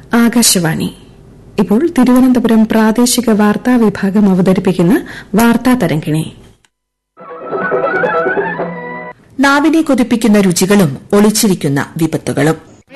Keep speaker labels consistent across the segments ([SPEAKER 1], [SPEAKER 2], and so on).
[SPEAKER 1] ആകാശവാണി ഇപ്പോൾ തിരുവനന്തപുരം പ്രാദേശിക വാർത്താ വിഭാഗം അവതരിപ്പിക്കുന്ന വാർത്താ തരംഗിണി
[SPEAKER 2] നാവിനെ കൊതിപ്പിക്കുന്ന രുചികളും ഒളിച്ചിരിക്കുന്ന വിപത്തുകളും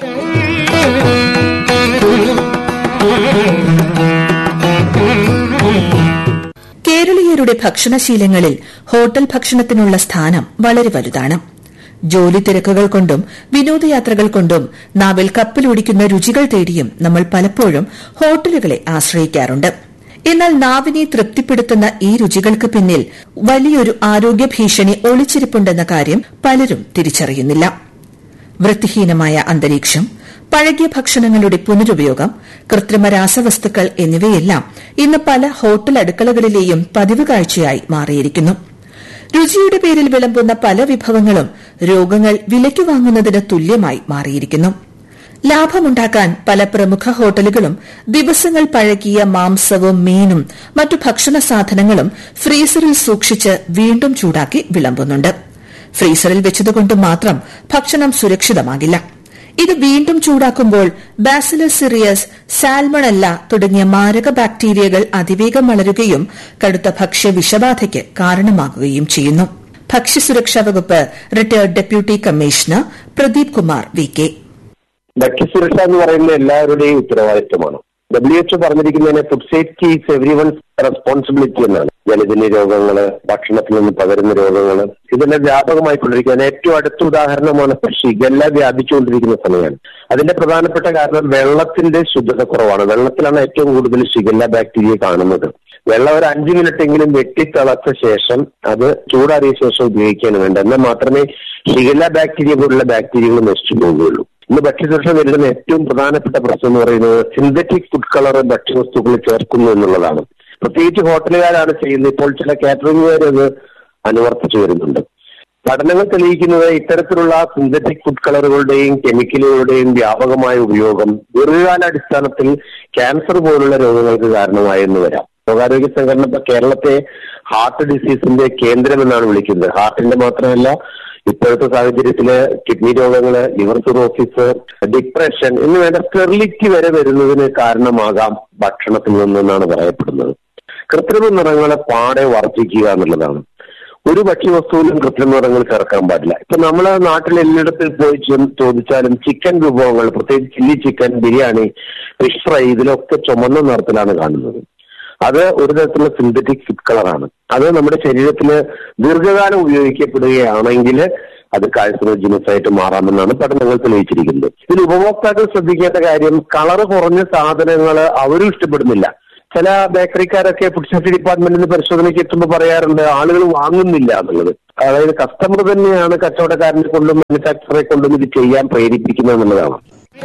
[SPEAKER 2] കേരളീയരുടെ ഭക്ഷണശീലങ്ങളിൽ ഹോട്ടൽ ഭക്ഷണത്തിനുള്ള സ്ഥാനം വളരെ വലുതാണ് ജോലി തിരക്കുകൾ കൊണ്ടും വിനോദയാത്രകൾ കൊണ്ടും നാവിൽ കപ്പലോടിക്കുന്ന രുചികൾ തേടിയും നമ്മൾ പലപ്പോഴും ഹോട്ടലുകളെ ആശ്രയിക്കാറുണ്ട് എന്നാൽ നാവിനെ തൃപ്തിപ്പെടുത്തുന്ന ഈ രുചികൾക്ക് പിന്നിൽ വലിയൊരു ആരോഗ്യ ഭീഷണി ഒളിച്ചിരിപ്പുണ്ടെന്ന കാര്യം പലരും തിരിച്ചറിയുന്നില്ല വൃത്തിഹീനമായ അന്തരീക്ഷം പഴകിയ ഭക്ഷണങ്ങളുടെ പുനരുപയോഗം കൃത്രിമ രാസവസ്തുക്കൾ എന്നിവയെല്ലാം ഇന്ന് പല ഹോട്ടൽ അടുക്കളകളിലെയും പതിവ് കാഴ്ചയായി മാറിയിരിക്കുന്നു രുചിയുടെ പേരിൽ വിളമ്പുന്ന പല വിഭവങ്ങളും രോഗങ്ങൾ വിലയ്ക്ക് വാങ്ങുന്നതിന് തുല്യമായി മാറിയിരിക്കുന്നു ലാഭമുണ്ടാക്കാൻ പല പ്രമുഖ ഹോട്ടലുകളും ദിവസങ്ങൾ പഴകിയ മാംസവും മീനും മറ്റു ഭക്ഷണ സാധനങ്ങളും ഫ്രീസറിൽ സൂക്ഷിച്ച് വീണ്ടും ചൂടാക്കി വിളമ്പുന്നുണ്ട് ഫ്രീസറിൽ വെച്ചതുകൊണ്ട് മാത്രം ഭക്ഷണം സുരക്ഷിതമാകില്ല ഇത് വീണ്ടും ചൂടാക്കുമ്പോൾ ബാസിലസ് സിറിയസ് സാൽമണല്ല തുടങ്ങിയ മാരക ബാക്ടീരിയകൾ അതിവേഗം വളരുകയും കടുത്ത ഭക്ഷ്യ വിഷബാധയ്ക്ക് കാരണമാകുകയും ചെയ്യുന്നു ഭക്ഷ്യസുരക്ഷാ വകുപ്പ് retired deputy commissioner Pradeep Kumar V K
[SPEAKER 3] ഭക്ഷ്യസുരക്ഷ എന്ന് പറയുന്നത് എല്ലാവരുടെയും ഉത്തരവാദിത്വമാണ് ഡബ്ല്യു എച്ച്ഒ പറഞ്ഞിരിക്കുന്നതിന് food safety is every one's responsibility എന്നാണ് ജലജന്യ രോഗങ്ങള് ഭക്ഷണത്തിൽ നിന്ന് പകരുന്ന രോഗങ്ങള് ഇതെല്ലാം വ്യാപകമായിക്കൊണ്ടിരിക്കുകയാണ് ഏറ്റവും അടുത്ത ഉദാഹരണമാണ് ഷിഗല്ല വ്യാപിച്ചുകൊണ്ടിരിക്കുന്ന സമയമാണ് അതിന്റെ പ്രധാനപ്പെട്ട കാരണം വെള്ളത്തിന്റെ ശുദ്ധത കുറവാണ് വെള്ളത്തിലാണ് ഏറ്റവും കൂടുതൽ ഷിഗല്ല ബാക്ടീരിയ കാണുന്നത് വെള്ളം ഒരു അഞ്ചു മിനിറ്റ് എങ്കിലും വെട്ടിത്തിളച്ച ശേഷം അത് ചൂടാറിയ ശേഷം ഉപയോഗിക്കാൻ വേണ്ട എന്നാൽ മാത്രമേ ഷിഗല്ല ബാക്ടീരിയ പോലുള്ള ബാക്ടീരിയകൾ നശിച്ചു പോവുകയുള്ളൂ ഇന്ന് ഭക്ഷ്യസുരക്ഷ നേരിടുന്ന ഏറ്റവും പ്രധാനപ്പെട്ട പ്രശ്നം എന്ന് പറയുന്നത് സിന്തറ്റിക് ഫുഡ് കളർ ഭക്ഷ്യവസ്തുക്കളിൽ ചേർക്കുന്നു എന്നുള്ളതാണ് പ്രത്യേകിച്ച് ഹോട്ടലുകാരാണ് ചെയ്യുന്നത് ഇപ്പോൾ ചില കാറ്ററിംഗുകാർ അത് അനുവർത്തിച്ചു വരുന്നുണ്ട് പഠനങ്ങൾ തെളിയിക്കുന്നത് ഇത്തരത്തിലുള്ള സിന്തറ്റിക് ഫുഡ് കളറുകളുടെയും കെമിക്കലുകളുടെയും വ്യാപകമായ ഉപയോഗം ദീർഘകാലാടിസ്ഥാനത്തിൽ ക്യാൻസർ പോലുള്ള രോഗങ്ങൾക്ക് കാരണമായെന്ന് വരാം ലോകാരോഗ്യ സംഘടന ഇപ്പൊ കേരളത്തെ ഹാർട്ട് ഡിസീസിന്റെ കേന്ദ്രം എന്നാണ് വിളിക്കുന്നത് ഹാർട്ടിന്റെ മാത്രമല്ല ഇപ്പോഴത്തെ സാഹചര്യത്തില് കിഡ്നി രോഗങ്ങള് ലിവർ സിറോസിസ് ഡിപ്രഷൻ എന്ന് വേണ്ട സ്റ്റെറിലിറ്റി വരെ വരുന്നതിന് കാരണമാകാം ഭക്ഷണത്തിൽ നിന്നെന്നാണ് പറയപ്പെടുന്നത് കൃത്രിമ നിറങ്ങളെ പാടെ വർദ്ധിക്കുക എന്നുള്ളതാണ് ഒരു ഭക്ഷ്യവസ്തുവിലും കൃത്രിമ നിറങ്ങൾ ചേർക്കാൻ പാടില്ല ഇപ്പൊ നമ്മളെ നാട്ടിൽ എല്ലായിടത്തിൽ പോയി ചോദിച്ചാലും ചിക്കൻ വിഭവങ്ങൾ പ്രത്യേകിച്ച് chilli chicken biryani fish fry ഇതിലൊക്കെ ചുമന്ന നിറത്തിലാണ് കാണുന്നത് അത് ഒരു തരത്തിലുള്ള സിന്തറ്റിക് ഫുഡ് കളറാണ് അത് നമ്മുടെ ശരീരത്തിൽ ദീർഘകാലം ഉപയോഗിക്കപ്പെടുകയാണെങ്കിൽ അത് കാഴ്ചറോജിനസ് ആയിട്ട് മാറാമെന്നാണ് പഠനങ്ങൾ തെളിയിച്ചിരിക്കുന്നത് ഇതിൽ ഉപഭോക്താക്കൾ ശ്രദ്ധിക്കേണ്ട കാര്യം കളറ് കുറഞ്ഞ സാധനങ്ങൾ അവരും ഇഷ്ടപ്പെടുന്നില്ല ചില ബേക്കറിക്കാരൊക്കെ ഫുഡ് സേഫ്റ്റി ഡിപ്പാർട്ട്മെന്റിൽ നിന്ന് പരിശോധനയ്ക്ക് എത്തുമ്പോൾ പറയാറുണ്ട് ആളുകൾ വാങ്ങുന്നില്ല എന്നുള്ളത് അതായത് കസ്റ്റമർ തന്നെയാണ് കച്ചവടക്കാരനെ കൊണ്ടും മാനുഫാക്ചറെ കൊണ്ടും ഇത് ചെയ്യാൻ പ്രേരിപ്പിക്കുന്നത് എന്നുള്ളതാണ്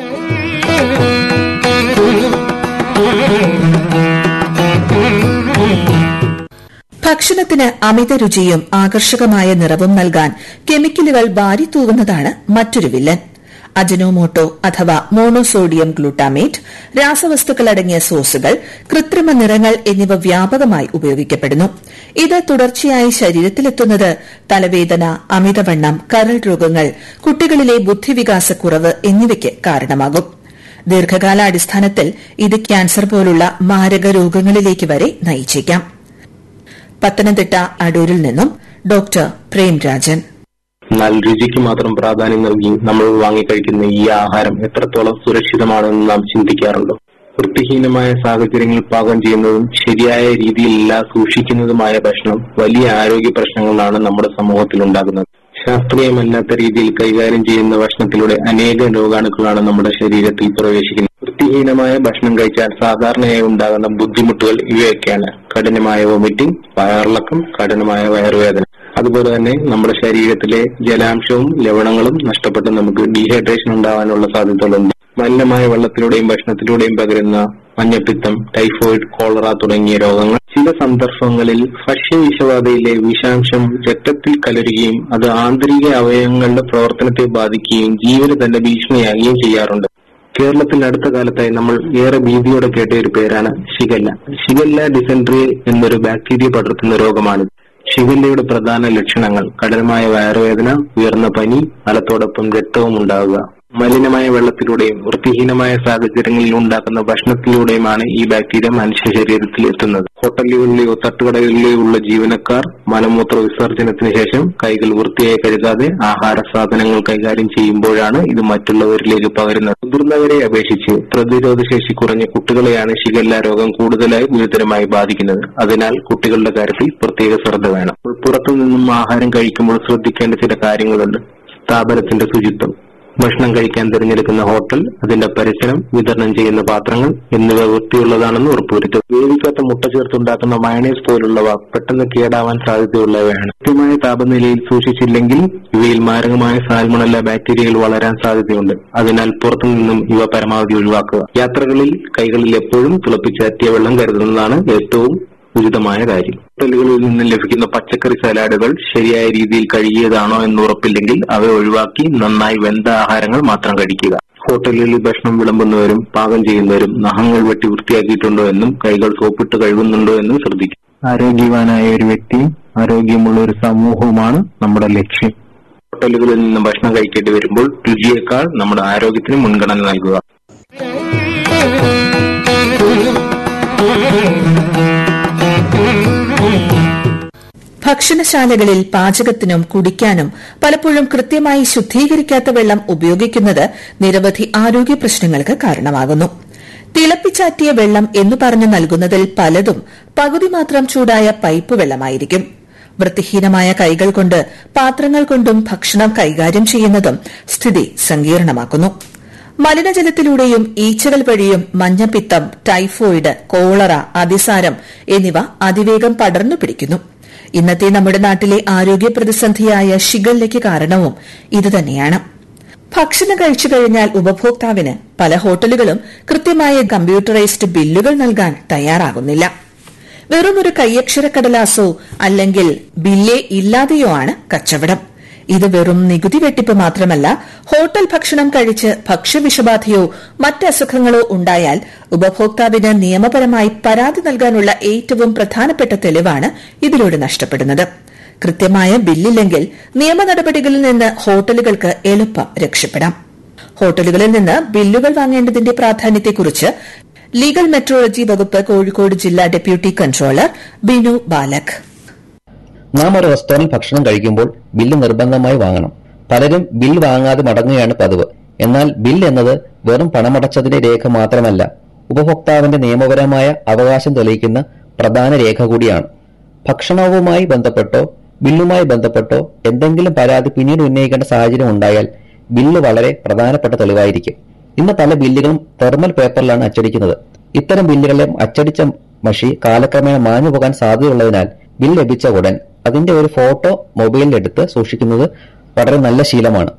[SPEAKER 2] ഭക്ഷണത്തിന് അമിത രുചിയും ആകർഷകമായ നിറവും നൽകാൻ കെമിക്കലുകൾ വാരിത്തൂവുന്നതാണ് മറ്റൊരു വില്ലൻ അജനോമോട്ടോ അഥവാ മോണോസോഡിയം ഗ്ലൂട്ടാമേറ്റ് രാസവസ്തുക്കളടങ്ങിയ സോസുകൾ കൃത്രിമ നിറങ്ങൾ എന്നിവ വ്യാപകമായി ഉപയോഗിക്കപ്പെടുന്നു ഇത് തുടർച്ചയായി ശരീരത്തിലെത്തുന്നത് തലവേദന അമിതവണ്ണം കരൾ രോഗങ്ങൾ കുട്ടികളിലെ ബുദ്ധിവികാസക്കുറവ് എന്നിവയ്ക്ക് കാരണമാകും ദീർഘകാലാടിസ്ഥാനത്തിൽ ഇത് ക്യാൻസർ പോലുള്ള മാരക രോഗങ്ങളിലേക്ക് വരെ നയിച്ചേക്കാം പത്തനംതിട്ട അടൂരിൽ നിന്നും ഡോക്ടർ പ്രേംരാജൻ
[SPEAKER 4] എന്നാൽ രുചിക്ക് മാത്രം പ്രാധാന്യം നൽകി നമ്മൾ വാങ്ങിക്കഴിക്കുന്ന ഈ ആഹാരം എത്രത്തോളം സുരക്ഷിതമാണെന്ന് നാം ചിന്തിക്കാറുണ്ടോ വൃത്തിഹീനമായ സാഹചര്യങ്ങളിൽ പാകം ചെയ്യുന്നതും ശരിയായ രീതിയിലല്ല സൂക്ഷിക്കുന്നതുമായ ഭക്ഷണം വലിയ ആരോഗ്യ പ്രശ്നങ്ങളാണ് നമ്മുടെ സമൂഹത്തിൽ ഉണ്ടാകുന്നത് ശാസ്ത്രീയമല്ലാത്ത രീതിയിൽ കൈകാര്യം ചെയ്യുന്ന ഭക്ഷണത്തിലൂടെ അനേകം രോഗാണുക്കളാണ് നമ്മുടെ ശരീരത്തിൽ പ്രവേശിക്കുന്നത് വൃത്തിഹീനമായ ഭക്ഷണം കഴിച്ചാൽ സാധാരണയായി ഉണ്ടാകുന്ന ബുദ്ധിമുട്ടുകൾ ഇവയൊക്കെയാണ് കഠിനമായ വൊമിറ്റിംഗ് വയറിളക്കം കഠിനമായ വയറുവേദന അതുപോലെ തന്നെ നമ്മുടെ ശരീരത്തിലെ ജലാംശവും ലവണങ്ങളും നഷ്ടപ്പെട്ട് നമുക്ക് ഡീഹൈഡ്രേഷൻ ഉണ്ടാവാനുള്ള സാധ്യതകളുണ്ട് മലിനമായ വെള്ളത്തിലൂടെയും ഭക്ഷണത്തിലൂടെയും പകരുന്ന മഞ്ഞപ്പിത്തം ടൈഫോയിഡ് കോളറ തുടങ്ങിയ രോഗങ്ങൾ ചില സന്ദർഭങ്ങളിൽ ഭക്ഷ്യവിഷബാധയിലെ വിഷാംശം രക്തത്തിൽ കലരുകയും അത് ആന്തരിക അവയവങ്ങളുടെ പ്രവർത്തനത്തെ ബാധിക്കുകയും ജീവന് തന്നെ ഭീഷണിയാകുകയും ചെയ്യാറുണ്ട് കേരളത്തിൽ അടുത്ത കാലത്തായി നമ്മൾ ഏറെ ഭീതിയോടെ കേട്ട ഒരു പേരാണ് ഷിഗല്ല ഷിഗല്ല ഡിസെൻട്രി എന്നൊരു ബാക്ടീരിയ പടർത്തുന്ന രോഗമാണിത് ഷിഗല്ലയുടെ പ്രധാന ലക്ഷണങ്ങൾ കഠിനമായ വയറുവേദന ഉയർന്ന പനി മലത്തോടൊപ്പം രക്തവും ഉണ്ടാവുക മലിനമായ വെള്ളത്തിലൂടെയും വൃത്തിഹീനമായ സാഹചര്യങ്ങളിൽ ഉണ്ടാക്കുന്ന ഭക്ഷണത്തിലൂടെയുമാണ് ഈ ബാക്ടീരിയ മനുഷ്യ ശരീരത്തിൽ എത്തുന്നത് ഹോട്ടലുകളിലെയോ തട്ടുകടകളിലെയോ ഉള്ള ജീവനക്കാർ മലമൂത്ര വിസർജനത്തിന് ശേഷം കൈകൾ വൃത്തിയായി കഴുകാതെ ആഹാര സാധനങ്ങൾ കൈകാര്യം ചെയ്യുമ്പോഴാണ് ഇത് മറ്റുള്ളവരിലേക്ക് പകരുന്നത് മുതിർന്നവരെ അപേക്ഷിച്ച് പ്രതിരോധശേഷി കുറഞ്ഞ കുട്ടികളെയാണ് ഷിഗല്ല രോഗം കൂടുതലായി ഗുരുതരമായി ബാധിക്കുന്നത് അതിനാൽ കുട്ടികളുടെ കാര്യത്തിൽ പ്രത്യേക ശ്രദ്ധ വേണം പുറത്തു നിന്നും ആഹാരം കഴിക്കുമ്പോൾ ശ്രദ്ധിക്കേണ്ട ചില കാര്യങ്ങളുണ്ട് സ്ഥാപനത്തിന്റെ ശുചിത്വം ഭക്ഷണം കഴിക്കാൻ തിരഞ്ഞെടുക്കുന്ന ഹോട്ടൽ അതിന്റെ പരിസരം വിതരണം ചെയ്യുന്ന പാത്രങ്ങൾ എന്നിവ വൃത്തിയുള്ളതാണെന്ന് ഉറപ്പുവരുത്തുക വേവിക്കാത്ത മുട്ട ചേർത്തുണ്ടാക്കുന്ന മയണൈസ് പോലുള്ളവ പെട്ടെന്ന് കേടാവാൻ സാധ്യതയുള്ളവയാണ് കൃത്യമായ താപനിലയിൽ സൂക്ഷിച്ചില്ലെങ്കിൽ ഇവയിൽ മാരകമായ സാൽമണല്ല ബാക്ടീരിയകൾ വളരാൻ സാധ്യതയുണ്ട് അതിനാൽ പുറത്തുനിന്നും ഇവ പരമാവധി ഒഴിവാക്കുക യാത്രകളിൽ കൈകളിൽ എപ്പോഴും തിളപ്പിച്ചാറ്റിയ വെള്ളം കരുതുന്നതാണ് ഏറ്റവും ഉചിതമായ കാര്യം ഹോട്ടലുകളിൽ നിന്ന് ലഭിക്കുന്ന പച്ചക്കറി സലാഡുകൾ ശരിയായ രീതിയിൽ കഴുകിയതാണോ എന്ന് ഉറപ്പില്ലെങ്കിൽ അവ ഒഴിവാക്കി നന്നായി വെന്ത ആഹാരങ്ങൾ മാത്രം കഴിക്കുക ഹോട്ടലുകളിൽ ഭക്ഷണം വിളമ്പുന്നവരും പാകം ചെയ്യുന്നവരും നഖങ്ങൾ വെട്ടി വൃത്തിയാക്കിയിട്ടുണ്ടോ എന്നും കൈകൾ സോപ്പിട്ട് കഴുകുന്നുണ്ടോ എന്നും ശ്രദ്ധിക്കും ആരോഗ്യവാനായ ഒരു വ്യക്തിയും ആരോഗ്യമുള്ള ഒരു സമൂഹവുമാണ് നമ്മുടെ ലക്ഷ്യം ഹോട്ടലുകളിൽ നിന്ന് ഭക്ഷണം കഴിക്കേണ്ടി വരുമ്പോൾ രുചിയേക്കാൾ നമ്മുടെ ആരോഗ്യത്തിന് മുൻഗണന നൽകുക
[SPEAKER 2] ഭക്ഷണശാലകളിൽ പാചകത്തിനും കുടിക്കാനും പലപ്പോഴും കൃത്യമായി ശുദ്ധീകരിക്കാത്ത വെള്ളം ഉപയോഗിക്കുന്നത് നിരവധി ആരോഗ്യ പ്രശ്നങ്ങൾക്ക് കാരണമാകുന്നു തിളപ്പിച്ചാറ്റിയ വെള്ളം എന്നു പറഞ്ഞു നൽകുന്നതിൽ പലതും പകുതി മാത്രം ചൂടായ പൈപ്പ് വെള്ളമായിരിക്കും വൃത്തിഹീനമായ കൈകൾ കൊണ്ട് പാത്രങ്ങൾ കൊണ്ടും ഭക്ഷണം കൈകാര്യം ചെയ്യുന്നതും സ്ഥിതി സങ്കീർണമാക്കുന്നു മലിനജലത്തിലൂടെയും ഈച്ചകൾ വഴിയും മഞ്ഞപ്പിത്തം ടൈഫോയിഡ് കോളറ അതിസാരം എന്നിവ അതിവേഗം പടർന്നു പിടിക്കുന്നു ഇന്നത്തെ നമ്മുടെ നാട്ടിലെ ആരോഗ്യ പ്രതിസന്ധിയായ ഷിഗല്ലയ്ക്ക് കാരണവും ഇതുതന്നെയാണ് ഭക്ഷണം കഴിച്ചു കഴിഞ്ഞാൽ ഉപഭോക്താവിന് പല ഹോട്ടലുകളും കൃത്യമായ കമ്പ്യൂട്ടറൈസ്ഡ് ബില്ലുകൾ നൽകാൻ തയ്യാറാകുന്നില്ല വെറും ഒരു കൈയക്ഷരക്കടലാസോ അല്ലെങ്കിൽ ബില്ലേ ഇല്ലാതെയോ ആണ് കച്ചവടം ഇത് വെറും നികുതി വെട്ടിപ്പ് മാത്രമല്ല ഹോട്ടൽ ഭക്ഷണം കഴിച്ച് ഭക്ഷ്യവിഷബാധയോ മറ്റ് അസുഖങ്ങളോ ഉണ്ടായാൽ ഉപഭോക്താവിന് നിയമപരമായി പരാതി നൽകാനുള്ള ഏറ്റവും പ്രധാനപ്പെട്ട തെളിവാണ് ഇതിലൂടെ നഷ്ടപ്പെടുന്നത് കൃത്യമായ ബില്ലില്ലെങ്കിൽ നിയമ നടപടികളിൽ നിന്ന് ഹോട്ടലുകൾക്ക് എളുപ്പം രക്ഷപ്പെടാം ഹോട്ടലുകളിൽ നിന്ന് ബില്ലുകൾ വാങ്ങേണ്ടതിന്റെ പ്രാധാന്യത്തെക്കുറിച്ച് ലീഗൽ മെട്രോളജി വകുപ്പ് കോഴിക്കോട് ജില്ലാ ഡെപ്യൂട്ടി കൺട്രോളർ ബിനു ബാലക്
[SPEAKER 5] നാം ഒരു റെസ്റ്റോറന്റ് ഭക്ഷണം കഴിക്കുമ്പോൾ ബില്ല് നിർബന്ധമായി വാങ്ങണം പലരും ബിൽ വാങ്ങാതെ മടങ്ങുകയാണ് പതിവ് എന്നാൽ ബിൽ എന്നത് വെറും പണമടച്ചതിന്റെ രേഖ മാത്രമല്ല ഉപഭോക്താവിന്റെ നിയമപരമായ അവകാശം തെളിയിക്കുന്ന പ്രധാന രേഖ കൂടിയാണ് ഭക്ഷണവുമായി ബന്ധപ്പെട്ടോ ബില്ലുമായി ബന്ധപ്പെട്ടോ എന്തെങ്കിലും പരാതി പിന്നീട് ഉന്നയിക്കേണ്ട സാഹചര്യം ഉണ്ടായാൽ ബില്ല് വളരെ പ്രധാനപ്പെട്ട തെളിവായിരിക്കും ഇന്ന് പല ബില്ലുകളും തെർമൽ പേപ്പറിലാണ് അച്ചടിക്കുന്നത് ഇത്തരം ബില്ലുകളെ അച്ചടിച്ച മഷി കാലക്രമേണ മാഞ്ഞു പോകാൻ സാധ്യതയുള്ളതിനാൽ ബിൽ ലഭിച്ച ഉടൻ അതിന്റെ ഒരു ഫോട്ടോ മൊബൈലിൽ എടുത്ത് സൂക്ഷിക്കുന്നത് വളരെ നല്ല ശീലമാണ്